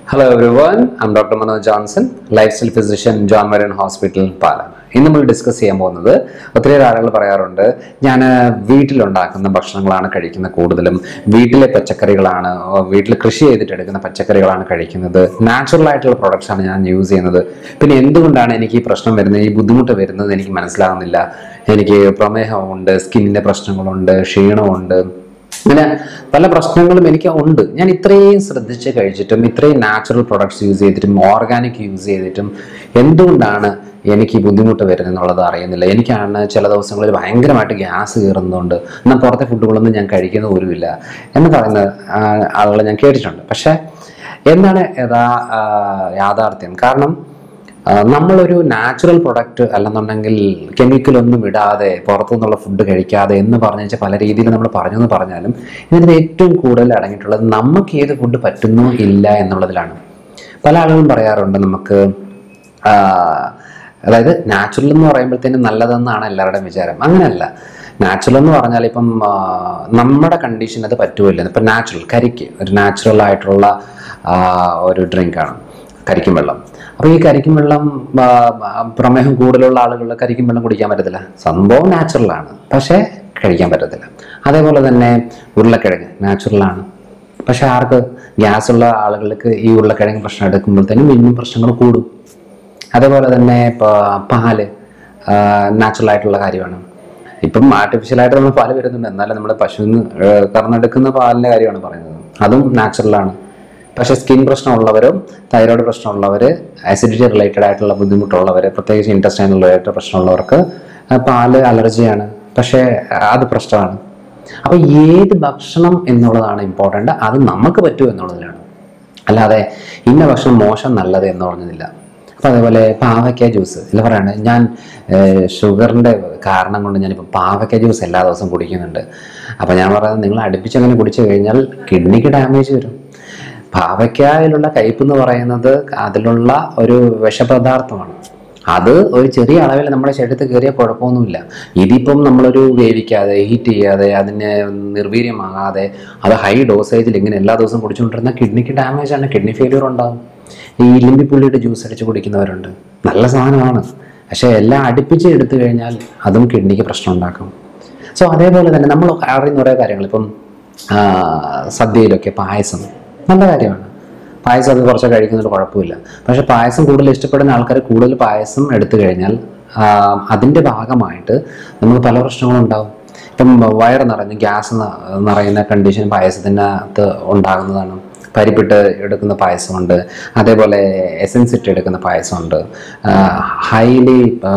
hello everyone I'm doctor Manoj Johnson life style physician John Marian hospital Pala ഇന്ന് നമ്മൾ discuss ചെയ്യാൻ പോകുന്നത് ഒത്തിരി ആളുകൾ പറയാറുണ്ട് ഞാൻ വീട്ടിലുണ്ടാക്കുന്ന ഭക്ഷണങ്ങളാണ് കഴിക്കുന്നത് കൂടുതലും വീട്ടിലെ പച്ചക്കറികളാണ് ഓ, വീട്ടിൽ കൃഷി ചെയ്തിട്ട് എടുക്കുന്ന പച്ചക്കറികളാണ് കഴിക്കുന്നത് നാച്ചുറൽ ആയിട്ടുള്ള products ആണ് ഞാൻ യൂസ് ചെയ്യുന്നത് പിന്നെ എന്തുകൊണ്ടാണ് എനിക്ക് ഈ പ്രശ്നം വരുന്നത് ഈ ബുദ്ധിമുട്ട് വരുന്നത് എനിക്ക് മനസ്സിലാകുന്നില്ല എനിക്ക് പ്രമേഹമുണ്ട് സ്കിന്നിൻ്റെ പ്രശ്നങ്ങളുണ്ട് ക്ഷീണമുണ്ട് അങ്ങനെ പല പ്രശ്നങ്ങളും എനിക്ക് ഉണ്ട് ഞാൻ ഇത്രയും ശ്രദ്ധിച്ച് കഴിച്ചിട്ടും ഇത്രയും നാച്ചുറൽ പ്രൊഡക്ട്സ് യൂസ് ചെയ്തിട്ടും ഓർഗാനിക് യൂസ് ചെയ്തിട്ടും എന്തുകൊണ്ടാണ് എനിക്ക് ഈ ബുദ്ധിമുട്ട് വരുന്നത് എന്നുള്ളത് അറിയുന്നില്ല എനിക്കാണ് ചില ദിവസങ്ങളിൽ ഭയങ്കരമായിട്ട് ഗ്യാസ് കയറുന്നതുകൊണ്ട് എന്നാൽ പുറത്തെ ഫുഡുകളൊന്നും ഞാൻ കഴിക്കുന്ന പോലുമില്ല എന്ന് പറയുന്ന ആ, ആളുകളെ ഞാൻ കേട്ടിട്ടുണ്ട് പക്ഷേ എന്താണ് യഥാ ആ, യാഥാർത്ഥ്യം കാരണം ആ, നമ്മളൊരു നാച്ചുറൽ പ്രൊഡക്റ്റ് അല്ലെന്നുണ്ടെങ്കിൽ കെമിക്കലൊന്നും ഇടാതെ പുറത്തുനിന്നുള്ള ഫുഡ് കഴിക്കാതെ എന്ന് പറഞ്ഞു വെച്ചാൽ പല രീതിയിൽ നമ്മൾ പറഞ്ഞു എന്ന് പറഞ്ഞാലും ഇതിനകത്ത് ഏറ്റവും കൂടുതൽ അടങ്ങിയിട്ടുള്ളത് നമുക്ക് ഏത് ഫുഡ് പറ്റുന്നു ഇല്ല എന്നുള്ളതിലാണ് പല ആളുകളും പറയാറുണ്ട് നമുക്ക് ആ, അതായത് നാച്ചുറൽ എന്ന് പറയുമ്പോഴത്തേനും നല്ലതെന്നാണ് എല്ലാവരുടെയും വിചാരം അങ്ങനെയല്ല നാച്ചുറൽ എന്ന് പറഞ്ഞാൽ ഇപ്പം ആ, നമ്മുടെ കണ്ടീഷൻ അത് പറ്റുമല്ലോ ഇപ്പം നാച്ചുറൽ കരിക്ക് ഒരു നാച്ചുറൽ ആയിട്ടുള്ള ആ, ഒരു ഡ്രിങ്കാണ് കരിക്കും വെള്ളം അപ്പോൾ ഈ കരിക്കും വെള്ളം ആ, ആ, പ്രമേഹം കൂടുതലുള്ള ആളുകൾ കരിക്കും വെള്ളം കുടിക്കാൻ പറ്റത്തില്ല സംഭവം നാച്ചുറലാണ് പക്ഷേ കഴിക്കാൻ പറ്റത്തില്ല അതേപോലെ തന്നെ ഉരുളക്കിഴങ്ങ് നാച്ചുറലാണ് പക്ഷേ ആർക്ക് ഗ്യാസ് ഉള്ള ആളുകൾക്ക് ഈ ഉരുളക്കിഴങ്ങ് പ്രശ്നം എടുക്കുമ്പോഴത്തേനും ഇനിയും പ്രശ്നങ്ങൾ കൂടും അതേപോലെ തന്നെ ഇപ്പോൾ പാല് നാച്ചുറൽ ആയിട്ടുള്ള കാര്യമാണ് ഇപ്പം ആർട്ടിഫിഷ്യലായിട്ട് നമ്മൾ പാല് വരുന്നുണ്ട് എന്നാലും നമ്മുടെ പശുവിന് കറന്നെടുക്കുന്ന പാലിൻ്റെ കാര്യമാണ് പറയുന്നത് അതും നാച്ചുറലാണ് പക്ഷേ സ്കിൻ പ്രശ്നമുള്ളവരും തൈറോയ്ഡ് പ്രശ്നമുള്ളവർ ആസിഡിറ്റി റിലേറ്റഡ് ആയിട്ടുള്ള ബുദ്ധിമുട്ടുള്ളവർ പ്രത്യേകിച്ച് ഇൻറ്റസ്റ്റൈൻ റിലേറ്റഡ് പ്രശ്നമുള്ളവർക്ക് ആ, പാല് അലർജിയാണ് പക്ഷേ അത് പ്രശ്നമാണ് അപ്പോൾ ഏത് ഭക്ഷണം എന്നുള്ളതാണ് ഇമ്പോർട്ടൻ്റ് അത് നമുക്ക് പറ്റൂ എന്നുള്ളതിലാണ് അല്ലാതെ ഇന്ന ഭക്ഷണം മോശം നല്ലത് എന്ന് പറഞ്ഞതില്ല അപ്പോൾ അതേപോലെ പാവയ്ക്ക ജ്യൂസ് ഇല്ല പറയണേ ഞാൻ ഷുഗറിൻ്റെ കാരണം കൊണ്ട് ഞാനിപ്പോൾ പാവയ്ക്ക ജ്യൂസ് എല്ലാ ദിവസവും കുടിക്കുന്നുണ്ട് അപ്പോൾ ഞാൻ പറയുന്നത് നിങ്ങൾ അടുപ്പിച്ചങ്ങനെ കുടിച്ചു കഴിഞ്ഞാൽ കിഡ്നിക്ക് ഡാമേജ് വരും പാവയ്ക്കായിലുള്ള കയ്പ് എന്ന് പറയുന്നത് അതിലുള്ള ഒരു വിഷപദാർത്ഥമാണ് അത് ഒരു ചെറിയ അളവിൽ നമ്മുടെ ശരീരത്തിൽ കയറിയാൽ കുഴപ്പമൊന്നുമില്ല ഇതിപ്പം നമ്മളൊരു വേവിക്കാതെ ഹീറ്റ് ചെയ്യാതെ അതിനെ നിർവീര്യമാകാതെ അത് ഹൈ ഡോസേജിൽ ഇങ്ങനെ എല്ലാ ദിവസവും കുടിച്ചുകൊണ്ടിരുന്ന കിഡ്നിക്ക് ഡാമേജ് ആണ് കിഡ്നി ഫെയിലിയർ ഉണ്ടാവും ഈ ലിമ്പിപ്പുള്ളിയുടെ ജ്യൂസ് അടിച്ച് കുടിക്കുന്നവരുണ്ട് നല്ല സാധനമാണ് പക്ഷേ എല്ലാം അടുപ്പിച്ച് എടുത്തു കഴിഞ്ഞാൽ അതും കിഡ്നിക്ക് പ്രശ്നം ഉണ്ടാക്കും സോ അതേപോലെ തന്നെ നമ്മൾ അറിയുന്ന കുറേ കാര്യങ്ങൾ ഇപ്പം ആ, സദ്യയിലൊക്കെ പായസം നല്ല കാര്യമാണ് പായസം അത് കുറച്ച് കഴിക്കുന്നതിൽ കുഴപ്പമില്ല പക്ഷേ പായസം കൂടുതൽ ഇഷ്ടപ്പെടുന്ന ആൾക്കാർ കൂടുതൽ പായസം എടുത്തു കഴിഞ്ഞാൽ ആ, അതിൻ്റെ ഭാഗമായിട്ട് നമുക്ക് പല പ്രശ്നങ്ങളും ഉണ്ടാവും ഇപ്പം വയറ് നിറഞ്ഞ് ഗ്യാസ് ന- നിറയുന്ന കണ്ടീഷൻ പായസത്തിനകത്ത് ഉണ്ടാകുന്നതാണ് പരിപ്പിട്ട് എടുക്കുന്ന പായസമുണ്ട് അതേപോലെ എസൻസ് ഇട്ട് എടുക്കുന്ന പായസമുണ്ട് ഹൈലി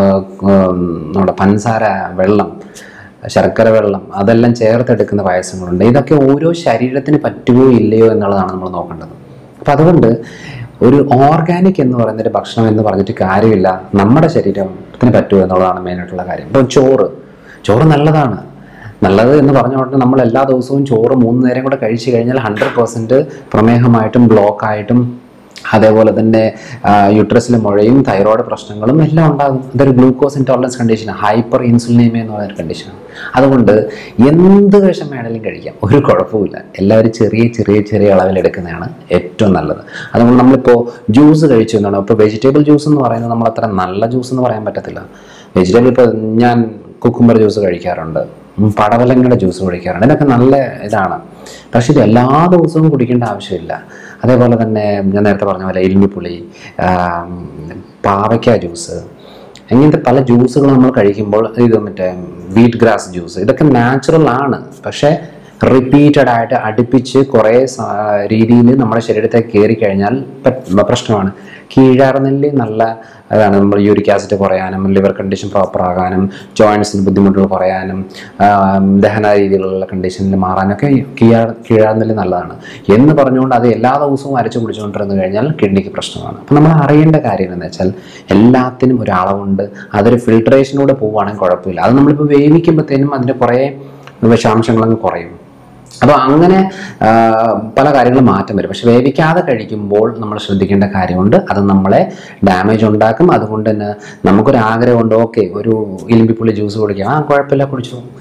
നമ്മുടെ പഞ്ചസാര വെള്ളം ശർക്കര വെള്ളം അതെല്ലാം ചേർത്തെടുക്കുന്ന പായസങ്ങളുണ്ട് ഇതൊക്കെ ഓരോ ശരീരത്തിന് പറ്റുമോ ഇല്ലയോ എന്നുള്ളതാണ് നമ്മൾ നോക്കേണ്ടത് അപ്പം അതുകൊണ്ട് ഒരു ഓർഗാനിക് എന്ന് പറയുന്നൊരു ഭക്ഷണം എന്ന് പറഞ്ഞിട്ട് കാര്യമില്ല നമ്മുടെ ശരീരത്തിന് പറ്റുമോ എന്നുള്ളതാണ് മെയിനായിട്ടുള്ള കാര്യം ഇപ്പം ചോറ് ചോറ് നല്ലതാണ് നല്ലത് എന്ന് പറഞ്ഞുകൊണ്ട് നമ്മൾ എല്ലാ ദിവസവും ചോറ് മൂന്ന് നേരം കൂടെ കഴിച്ചു കഴിഞ്ഞാൽ ഹൺഡ്രഡ് പെർസെൻറ്റ് പ്രമേഹമായിട്ടും ബ്ലോക്കായിട്ടും അതേപോലെ തന്നെ യുട്രസിൽ മുഴയും തൈറോയ്ഡ് പ്രശ്നങ്ങളും എല്ലാം ഉണ്ടാകും ഇതൊരു ഗ്ലൂക്കോസ് ഇൻടോളറൻസ് കണ്ടീഷനാണ് ഹൈപ്പർ ഇൻസുലിനേമിയ എന്ന് പറയുന്ന കണ്ടീഷനാണ് അതുകൊണ്ട് എന്ത് വിഷം വേണമെങ്കിലും കഴിക്കാം ഒരു കുഴപ്പമില്ല എല്ലാവരും ചെറിയ ചെറിയ ചെറിയ അളവിൽ എടുക്കുന്നതാണ് ഏറ്റവും നല്ലത് അതുകൊണ്ട് നമ്മളിപ്പോൾ ജ്യൂസ് കഴിച്ചു എന്നാണ് ഇപ്പോൾ വെജിറ്റബിൾ ജ്യൂസ് എന്ന് പറയുന്നത് നമ്മൾ അത്ര നല്ല ജ്യൂസ് എന്ന് പറയാൻ പറ്റത്തില്ല വെജിറ്റബിൾ ഇപ്പോൾ ഞാൻ കുക്കുംബർ ജ്യൂസ് കഴിക്കാറുണ്ട് ഉം, പടവലങ്ങയുടെ ജ്യൂസ് കുടിക്കാറുണ്ട് ഇതൊക്കെ നല്ല ഇതാണ് പക്ഷെ ഇത് എല്ലാ ദിവസവും കുടിക്കേണ്ട ആവശ്യമില്ല അതേപോലെ തന്നെ ഞാൻ നേരത്തെ പറഞ്ഞ പോലെ എലുമ്പിപ്പുളി ആം, പാവയ്ക്ക ജ്യൂസ് ഇങ്ങനത്തെ പല ജ്യൂസുകൾ നമ്മൾ കഴിക്കുമ്പോൾ ഇത് മറ്റേ വീറ്റ് ഗ്രാസ് ജ്യൂസ് ഇതൊക്കെ നാച്ചുറൽ ആണ് പക്ഷേ റിപ്പീറ്റഡ് ആയിട്ട് അടുപ്പിച്ച് കുറേ രീതിയിൽ നമ്മുടെ ശരീരത്തിൽ കയറി കഴിഞ്ഞാൽ പ- പ്രശ്നമാണ് കീഴാർനെല്ലി നല്ല അതാണ് നമ്മൾ യൂരിക് ആസിഡ് കുറയാനും ലിവർ കണ്ടീഷൻ പ്രോപ്പർ ആകാനും ജോയിൻസിന് ബുദ്ധിമുട്ടുകൾ കുറയാനും ആം, ദഹന രീതിയിലുള്ള കണ്ടീഷനിൽ മാറാനൊക്കെ കീഴാർ കീഴാർനെല്ലി നല്ലതാണ് എന്ന് പറഞ്ഞുകൊണ്ട് അത് എല്ലാ ദിവസവും അരച്ച് കുടിച്ചുകൊണ്ടിരുന്നു കഴിഞ്ഞാൽ കിഡ്നിക്ക് പ്രശ്നമാണ് അപ്പം നമ്മൾ അറിയേണ്ട കാര്യം എന്ന് വെച്ചാൽ എല്ലാത്തിനും ഒരു അളവുണ്ട് അതൊരു ഫിൽട്രേഷനിലൂടെ പോവുകയാണെങ്കിൽ കുഴപ്പമില്ല അത് നമ്മളിപ്പോൾ വേവിക്കുമ്പോഴത്തേനും അതിൻ്റെ കുറേ വിഷാംശങ്ങളങ്ങ് കുറയും അപ്പോൾ അങ്ങനെ ആ, പല കാര്യങ്ങളും മാറ്റം വരും പക്ഷെ വേവിക്കാതെ കഴിക്കുമ്പോൾ നമ്മൾ ശ്രദ്ധിക്കേണ്ട കാര്യമുണ്ട് അത് നമ്മളെ ഡാമേജ് ഉണ്ടാക്കും അതുകൊണ്ട് തന്നെ നമുക്കൊരു ആഗ്രഹമുണ്ട് ഓക്കെ ഒരു ഇലിമ്പിപ്പുള്ളി ജ്യൂസ് കുടിക്കാം ആ കുഴപ്പമില്ല കുടിച്ചു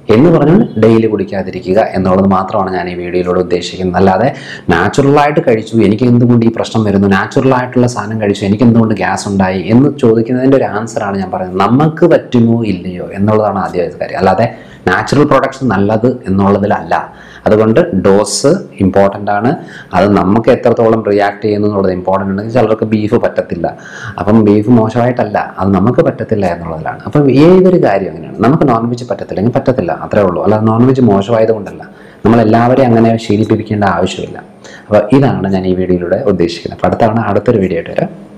എന്ന് പറഞ്ഞുകൊണ്ട് ഡെയിലി കുടിക്കാതിരിക്കുക എന്നുള്ളത് മാത്രമാണ് ഞാൻ ഈ വീഡിയോയിലൂടെ ഉദ്ദേശിക്കുന്നത് അല്ലാതെ നാച്ചുറലായിട്ട് കഴിച്ചു എനിക്ക് എന്തുകൊണ്ട് ഈ പ്രശ്നം വരുന്നു നാച്ചുറലായിട്ടുള്ള സാധനം കഴിച്ചു എനിക്ക് എന്തുകൊണ്ട് ഗ്യാസ് ഉണ്ടായി എന്ന് ചോദിക്കുന്നതിൻ്റെ ഒരു ആൻസറാണ് ഞാൻ പറയുന്നത് നമുക്ക് പറ്റുമോ ഇല്ലയോ എന്നുള്ളതാണ് ആദ്യമായത് കാര്യം അല്ലാതെ നാച്ചുറൽ പ്രൊഡക്ട്സ് നല്ലത് എന്നുള്ളതിലല്ല അതുകൊണ്ട് ഡോസ് ഇമ്പോർട്ടൻ്റ് ആണ് അത് നമുക്ക് എത്രത്തോളം റിയാക്ട് ചെയ്യുന്നു എന്നുള്ളത് ഇമ്പോർട്ടൻ്റ് ആണ് ചിലർക്ക് ബീഫ് പറ്റത്തില്ല അപ്പം ബീഫ് മോശമായിട്ടല്ല അത് നമുക്ക് പറ്റത്തില്ല എന്നുള്ളതിലാണ് അപ്പം ഏതൊരു കാര്യം അങ്ങനെയാണ് നമുക്ക് നോൺ വെജ് പറ്റത്തില്ലെങ്കിൽ പറ്റത്തില്ല അത്രേ ഉള്ളൂ അല്ലാതെ നോൺ വെജ് മോശമായത് കൊണ്ടല്ല നമ്മളെല്ലാവരെയും അങ്ങനെ ശീലിപ്പിക്കേണ്ട ആവശ്യമില്ല അപ്പോൾ ഇതാണ് ഞാൻ ഈ വീഡിയോയിലൂടെ ഉദ്ദേശിക്കുന്നത് അപ്പോൾ അടുത്ത തവണ അടുത്തൊരു വീഡിയോ ആയിട്ട് വരാം